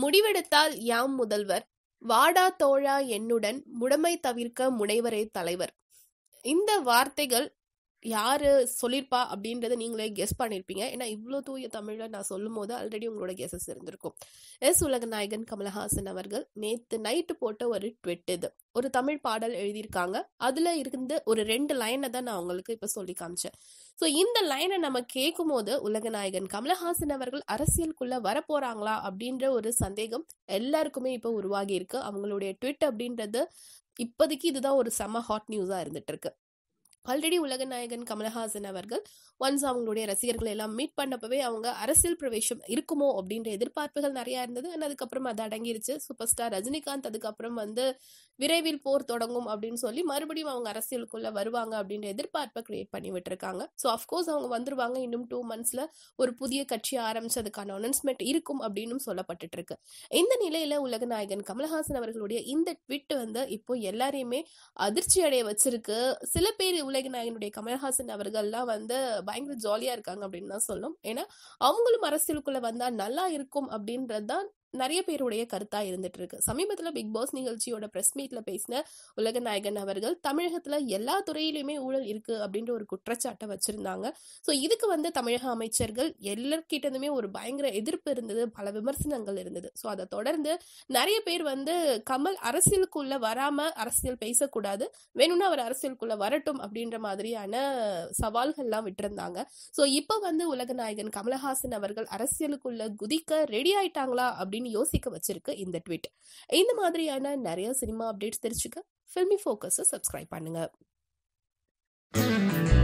முடிவெடுத்தால் யாம் முதல்வர் வாடா தோழா என்னுடன் முடமை தவிர்க்க முனைவரே தலைவர் இந்த வார்த்தைகள் யாரு சொல்லியிருப்பா அப்படின்றத நீங்களே கெஸ் பண்ணியிருப்பீங்க ஏன்னா இவ்வளோ தூய தமிழில் நான் சொல்லும் போது ஆல்ரெடி உங்களோட கெஸஸ் இருந்திருக்கும் எஸ் உலக நாயகன் கமலஹாசன் அவர்கள் நேற்று நைட்டு போட்ட ஒரு ட்விட் இது ஒரு தமிழ் பாடல் எழுதியிருக்காங்க அதில் இருந்து ஒரு ரெண்டு லைனை தான் நான் உங்களுக்கு இப்போ சொல்லி காமிச்சேன் ஸோ இந்த லைனை நம்ம கேட்கும் போது உலகநாயகன் கமலஹாசன் அவர்கள் அரசியலுக்குள்ள வரப்போறாங்களா அப்படின்ற ஒரு சந்தேகம் எல்லாருக்குமே இப்போ உருவாகி இருக்கு அவங்களுடைய ட்விட் அப்படின்றது இப்போதைக்கு இதுதான் ஒரு செம ஹாட் நியூஸாக இருந்துட்டு இருக்கு ஆல்ரெடி உலக நாயகன் கமலஹாசன் அவர்கள் ஒன்ஸ் அவங்களுடைய ரசிகர்களை எல்லாம் மீட் பண்ணப்பவே அவங்க அரசியல் பிரவேசம் இருக்குமோ அப்படின்ற எதிர்பார்ப்புகள் நிறைய இருந்தது and அதுக்கப்புறம் அது அடங்கிருச்சு சூப்பர் ஸ்டார் ரஜினிகாந்த் அதுக்கப்புறம் வந்து விரைவில் போர் தொடங்கும் அப்படின்னு சொல்லி மறுபடியும் அவங்க அரசியலுக்குள்ள வருவாங்க அப்படின்ற எதிர்பார்ப்பை கிரியேட் பண்ணி விட்டுருக்காங்க ஸோ அஃப்கோர்ஸ் அவங்க வந்துருவாங்க இன்னும் டூ மந்த்ஸ்ல ஒரு புதிய கட்சி ஆரம்பிச்சதுக்கான அனௌன்ஸ்மெண்ட் இருக்கும் அப்படின்னு சொல்லப்பட்டுட்டு இருக்கு இந்த நிலையில உலக நாயகன் கமலஹாசன் அவர்களுடைய இந்த ட்விட் வந்து இப்போ எல்லாரையுமே அதிர்ச்சி அடைய வச்சிருக்கு சில பேர் உலக நாயகனுடைய கமலஹாசன் அவர்கள்லாம் வந்து பயங்கர ஜாலியா இருக்காங்க அப்படின்னு தான் சொல்லும் ஏன்னா அவங்களும் அரசியலுக்குள்ள வந்தா நல்லா இருக்கும் அப்படின்றது தான் நிறைய பேருடைய கருத்தா இருந்துட்டு இருக்கு சமீபத்துல பிக் பாஸ் நிகழ்ச்சியோட பிரஸ் மீட்ல பேசின உலக நாயகன் அவர்கள் தமிழகத்துல எல்லா துறையிலுமே ஊழல் இருக்கு அப்படின்ற ஒரு குற்றச்சாட்டை வச்சிருந்தாங்க ஸோ இதுக்கு வந்து தமிழக அமைச்சர்கள் எல்லார்கிட்டதுமே ஒரு பயங்கர எதிர்ப்பு இருந்தது பல விமர்சனங்கள் இருந்தது ஸோ அதை தொடர்ந்து நிறைய பேர் வந்து கமல் அரசியலுக்குள்ள வராம அரசியல் பேசக்கூடாது வேணும்னா அவர் அரசியலுக்குள்ள வரட்டும் அப்படின்ற மாதிரியான சவால்கள்லாம் விட்டிருந்தாங்க ஸோ இப்போ வந்து உலக நாயகன் கமலஹாசன் அவர்கள் அரசியலுக்குள்ள குதிக்க ரெடி ஆயிட்டாங்களா அப்படின்னு யோசிக்க வச்சிருக்கு இந்த ட்வீட் இந்த மாதிரியான நிறைய சினிமா அப்டேட்ஸ் தெரிஞ்சுக்க ஃபில்மி ஃபோக்கஸை சப்ஸ்கிரைப் பண்ணுங்க